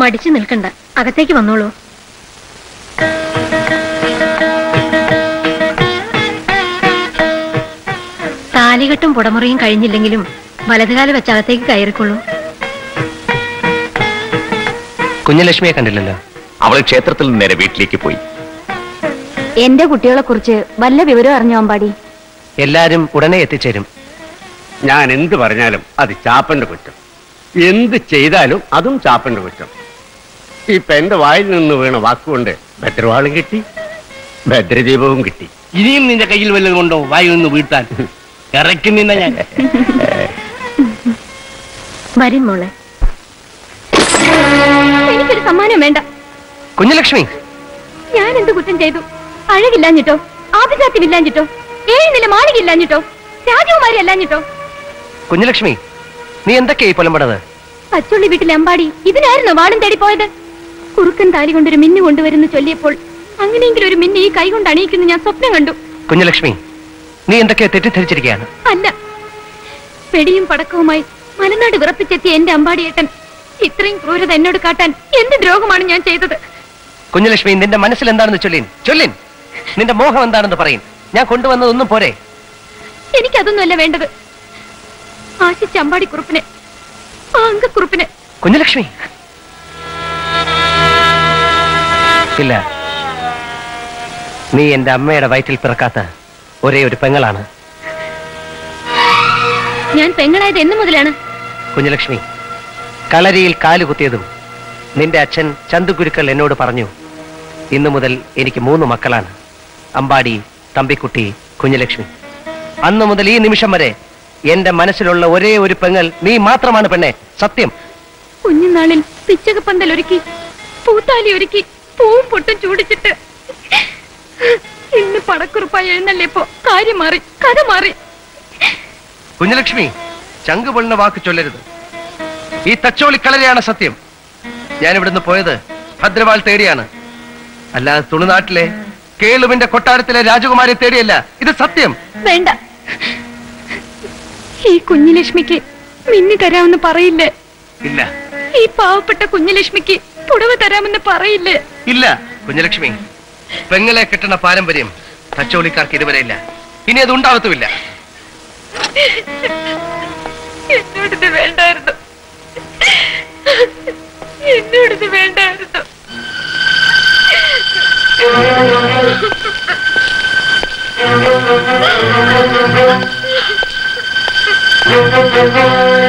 മടിച്ചു നിൽക്കണ്ട അകത്തേക്ക് വന്നോളൂ താലികെട്ടും പുടമുറിയും കഴിഞ്ഞില്ലെങ്കിലും വലതുകാല വെച്ച് അകത്തേക്ക് കയറിക്കൊള്ളൂ കുഞ്ഞലക്ഷ്മിയെ കണ്ടില്ലല്ലോ അവൾ ക്ഷേത്രത്തിൽ നിന്ന് നേരെ വീട്ടിലേക്ക് പോയി എന്റെ കുട്ടികളെ കുറിച്ച് വല്ല വിവരം അറിഞ്ഞോ അമ്പാടി എല്ലാരും ഉടനെ എത്തിച്ചേരും ഞാൻ എന്ത് പറഞ്ഞാലും അത് ചാപ്പന്റെ കുറ്റം എന്ത് ചെയ്താലും അതും ചാപ്പന്റെ കുറ്റം ഇപ്പൊ എന്റെ വായിൽ നിന്ന് വീണ വാക്കുകൊണ്ട് ഭദ്രവാളും കിട്ടി ഭദ്രദീപവും കിട്ടി ഇനിയും നിന്റെ കയ്യിൽ വല്ലതും കൊണ്ടോ വായി നിന്ന് വീട്ടാൻ ഇറക്കി നിന്ന ഞാൻ വരും മോളെ എനിക്കൊരു സമ്മാനം വേണ്ട കുഞ്ഞലക്ഷ്മി ഞാൻ എന്ത് കുറ്റം ചെയ്തു അഴകില്ലാഞ്ഞിട്ടോ ആഭിജാത്യമില്ലാഞ്ഞിട്ടോ ഏഴ് നില മാളികയില്ലാഞ്ഞിട്ടോ രാജകുമാരി അല്ലാഞ്ഞിട്ടോ കുഞ്ഞലക്ഷ്മി നീ എന്തൊക്കെയായി പൊലമ്പടത് പച്ചുള്ളി വീട്ടിലെ അമ്പാടി ഇതിനായിരുന്നു വാളും തേടി പോയത് കുറുക്കൻ താലി കൊണ്ടൊരു മിന്നു കൊണ്ടുവരുന്നു ചൊല്ലിയപ്പോൾ അങ്ങനെയെങ്കിലും ഒരു മിന്നു ഈ കൈ കൊണ്ട് അണിയിക്കുന്നു ഞാൻ സ്വപ്നം കണ്ടു കുഞ്ഞലക്ഷ്മി നീ എന്തൊക്കെയോ തെറ്റിദ്ധരിച്ചിരിക്കുകയാണ് അല്ല വെടിയും പടക്കവുമായി മലനാട് വിറപ്പിച്ചെത്തിയ എന്റെ അമ്പാടിയേട്ടൻ ഇത്രയും ക്രൂരത എന്നോട് കാട്ടാൻ എന്ത് ദ്രോഹമാണ് ഞാൻ ചെയ്തത് കുഞ്ഞലക്ഷ്മി നിന്റെ മനസ്സിൽ എന്താണെന്ന് ചൊല്ലിൻ ചൊല്ലിൻ നിന്റെ മോഹം എന്താണെന്ന് പറയും ഞാൻ കൊണ്ടുവന്നതൊന്നും പോരെ എനിക്കതൊന്നുമല്ല വേണ്ടത് ആശിച്ച അമ്പാടി കുറുപ്പിനെ ആ അങ്കക്കുറുപ്പിനെ കുഞ്ഞലക്ഷ്മി ഇല്ല നീ എന്റെ അമ്മയുടെ വയറ്റിൽ പിറക്കാത്ത ഒരേ ഒരു പെങ്ങളാണ് ഞാൻ പെങ്ങളായത് എന്നു മുതലാണ് കുഞ്ഞലക്ഷ്മി കളരിയിൽ കാലുകുത്തിയതും നിന്റെ അച്ഛൻ ചന്തുഗുരുക്കൾ എന്നോട് പറഞ്ഞു ഇന്നു മുതൽ എനിക്ക് മൂന്ന് മക്കളാണ് അമ്പാടി തമ്പിക്കുട്ടി കുഞ്ഞലക്ഷ്മി അന്നു മുതൽ ഈ നിമിഷം വരെ എന്റെ മനസ്സിലുള്ള ഒരേ ഒരു പെങ്ങൾ നീ മാത്രമാണ് പെണ്ണെ സത്യം കുഞ്ഞുനാളിൽ പിച്ചകപ്പന്തൽ ഒരുക്കി പൂത്താലി ഒരുക്കി പൂവും പൊട്ടും ചൂടിച്ചിട്ട് ഇന്ന് പടക്കുറുപ്പായി എഴുന്നള്ളിയപ്പോ കാര്യം മാറി കഥ മാറി കുഞ്ഞലക്ഷ്മി ചങ്ക് പൊള്ളുന്ന വാക്ക് ചൊല്ലരുത് ഈ തച്ചോളി കളരിയാണ് സത്യം ഞാൻ ഇവിടുന്ന് പോയത് ഭദ്രവാൾ തേടിയാണ് അല്ലാതെ തുളുനാട്ടിലെ കേളുവിന്റെ കൊട്ടാരത്തിലെ രാജകുമാരിയെ തേടിയല്ല ഇത് സത്യം വേണ്ട ഈ കുഞ്ഞുലക്ഷ്മിക്ക് മിന്നു തരാമെന്ന് പറയില്ലേ ഇല്ല ഈ പാവപ്പെട്ട കുഞ്ഞുലക്ഷ്മിക്ക് പുടവ തരാമെന്ന് പറയില്ലേ ഇല്ല കുഞ്ഞലക്ഷ്മി പെങ്ങളെ കിട്ടുന്ന പാരമ്പര്യം തച്ചോളിക്കാർക്ക് ഇതുവരെ ഇല്ല ഇനി അത് ഉണ്ടാവത്തുമില്ല എന്നോടിത് വേണ്ടായിരുന്നു എന്നോടിത് വേണ്ടായിരുന്നു Thank you.